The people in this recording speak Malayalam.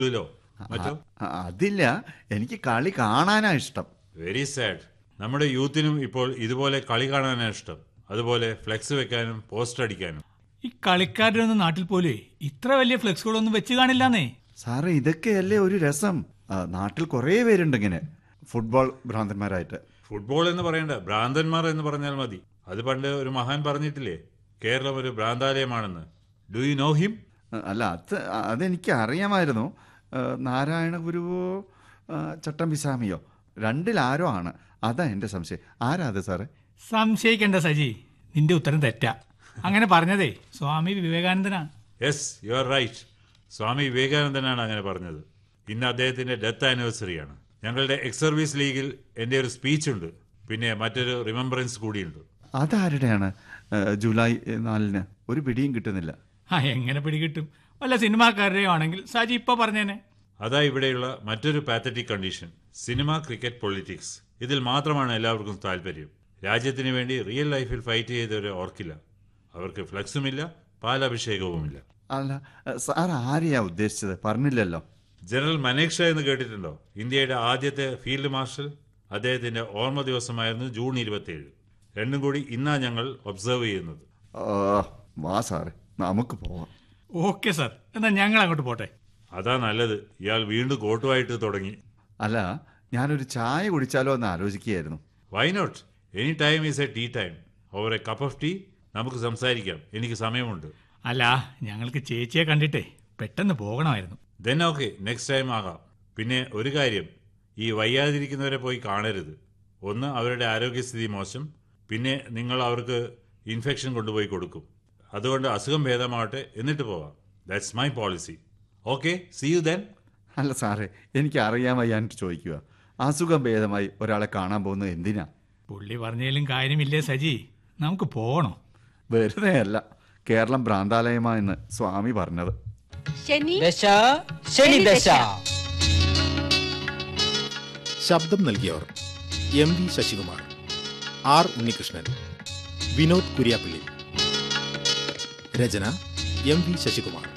ഇതിലോ മറ്റോ ആ, അതില്ല എനിക്ക് കളി കാണാനാ ഇഷ്ടം വെരി സാഡ് നമ്മുടെ യൂത്തിനും ഇപ്പോൾ ഇതുപോലെ കളി കാണാനാണ് ഇഷ്ടം അതുപോലെ ഫ്ലെക്സ് വെക്കാനും പോസ്റ്റർ അടിക്കാനും ഈ കളിക്കാരുടെ ഒന്നും നാട്ടിൽ പോലെ ഇത്ര വലിയ ഫ്ലെക്സുകളൊന്നും വെച്ച് കാണില്ലാന്നേ സാറേ ഇതൊക്കെയല്ലേ ഒരു രസം ആ, നാട്ടിൽ കുറേ പേരുണ്ട് ഇങ്ങനെ ഫുട്ബോൾ ഭ്രാന്തന്മാരായിട്ട് ഫുട്ബോൾ എന്ന് പറയണ്ട ഭ്രാന്തന്മാർ എന്ന് പറഞ്ഞാൽ മതി അത് പണ്ട് ഒരു മഹാൻ പറഞ്ഞിട്ടില്ലേ കേരളം ഒരു ഭ്രാന്താലയമാണെന്ന് ഡു യു നോ ഹിം ആ, അല്ല അത് അതെനിക്ക് അറിയാമായിരുന്നു ആ, നാരായണ ഗുരുവോ ആ, ചട്ടമ്പിസ്വാമിയോ രണ്ടിലാരോ ആണ് അതാ എൻ്റെ സംശയം ആരാ അത് സാറേ സംശയിക്കണ്ട സജി നിന്റെ ഉത്തരം തെറ്റാ അങ്ങനെ പറഞ്ഞതേ സ്വാമി വിവേകാനന്ദനാ yes you are right Swami വിവേകാനന്ദനാണ് അങ്ങനെ പറഞ്ഞത് ഇന്ന് അദ്ദേഹത്തിന്റെ ഡെത്ത് ആനിവേഴ്സറിയാണ് ഞങ്ങളുടെ എക്സ് സർവീസ് ലീഗിൽ എൻ്റെ ഒരു സ്പീച്ച് ഉണ്ട് പിന്നെ മറ്റൊരു റിമംബറൻസ് കൂടിയുണ്ട് അതാരുടെയാണ് ആ, ജൂലൈ നാലിന് ഒരു പിടിയും കിട്ടുന്നില്ല ആ എങ്ങനെ പിടികിട്ടും വല്ല സിനിമാക്കാരുടെയോ ആണെങ്കിൽ സജി ഇപ്പൊ പറഞ്ഞേനെ അതാ ഇവിടെയുള്ള മറ്റൊരു pathetic condition cinema cricket politics ഇതിൽ മാത്രമാണ് എല്ലാവർക്കും താല്പര്യം രാജ്യത്തിന് വേണ്ടി റിയൽ ലൈഫിൽ ഫൈറ്റ് ചെയ്തവരെ ഓർക്കില്ല അവർക്ക് ഫ്ലക്സുമില്ല പാലഭിഷേകവുമില്ല അല്ല ആ, സാർ ആരെയാ ഉദ്ദേശിച്ചത് പറഞ്ഞില്ലല്ലോ ജനറൽ മനേക്ഷ എന്ന് കേട്ടിട്ടുണ്ടോ ഇന്ത്യയുടെ ആദ്യത്തെ ഫീൽഡ് മാർഷൽ അദ്ദേഹത്തിന്റെ ഓർമ്മ ദിവസമായിരുന്നു ജൂൺ ഇരുപത്തിയേഴ് രണ്ടും കൂടി ഇന്നാ ഞങ്ങൾ ഒബ്സർവ് ചെയ്യുന്നത് ആ, വാ സാറേ നമുക്ക് പോവാം ഓക്കെ സാർ എന്നാ ഞങ്ങൾ അങ്ങോട്ട് പോട്ടെ അതാ നല്ലത് ഇയാൾ വീണ്ടും കോട്ടുമായിട്ട് തുടങ്ങി അല്ല ഞാനൊരു ചായ കുടിച്ചാലോ എന്ന് ആലോചിക്കുകയായിരുന്നു why not any time is a tea time over a cup of tea നമുക്ക് സംസാരിക്കാം എനിക്ക് സമയമുണ്ട് അല്ല ഞങ്ങൾക്ക് ചേച്ചിയെ കണ്ടിട്ടേ പെട്ടെന്ന് പോകണമായിരുന്നു ദെൻ ഓക്കെ നെക്സ്റ്റ് ടൈം ആകാം പിന്നെ ഒരു കാര്യം ഈ വയ്യാതിരിക്കുന്നവരെ പോയി കാണരുത് ഒന്ന് അവരുടെ ആരോഗ്യസ്ഥിതി മോശം പിന്നെ നിങ്ങൾ അവർക്ക് ഇൻഫെക്ഷൻ കൊണ്ടുപോയി കൊടുക്കും അതുകൊണ്ട് അസുഖം ഭേദമാവട്ടെ എന്നിട്ട് പോവാം that's my policy okay see you then അല്ല സാറേ എനിക്ക് അറിയാൻ വയ്യാനിട്ട് ചോദിക്കുക അസുഖം ഭേദമായി ഒരാളെ കാണാൻ പോകുന്നത് എന്തിനാ പുള്ളി പറഞ്ഞതിലും കാര്യമില്ലേ സജി നമുക്ക് പോകണോ വെറുതെ അല്ല കേരളം ഭ്രാന്താലയമാ എന്ന് സ്വാമി പറഞ്ഞത് ശനി ദശ ശനി ദശ ശബ്ദം നൽകിയവർ M V Sasikumar R Unnikrishnan Vinod Kuriappally രചന എം വി ശശികുമാർ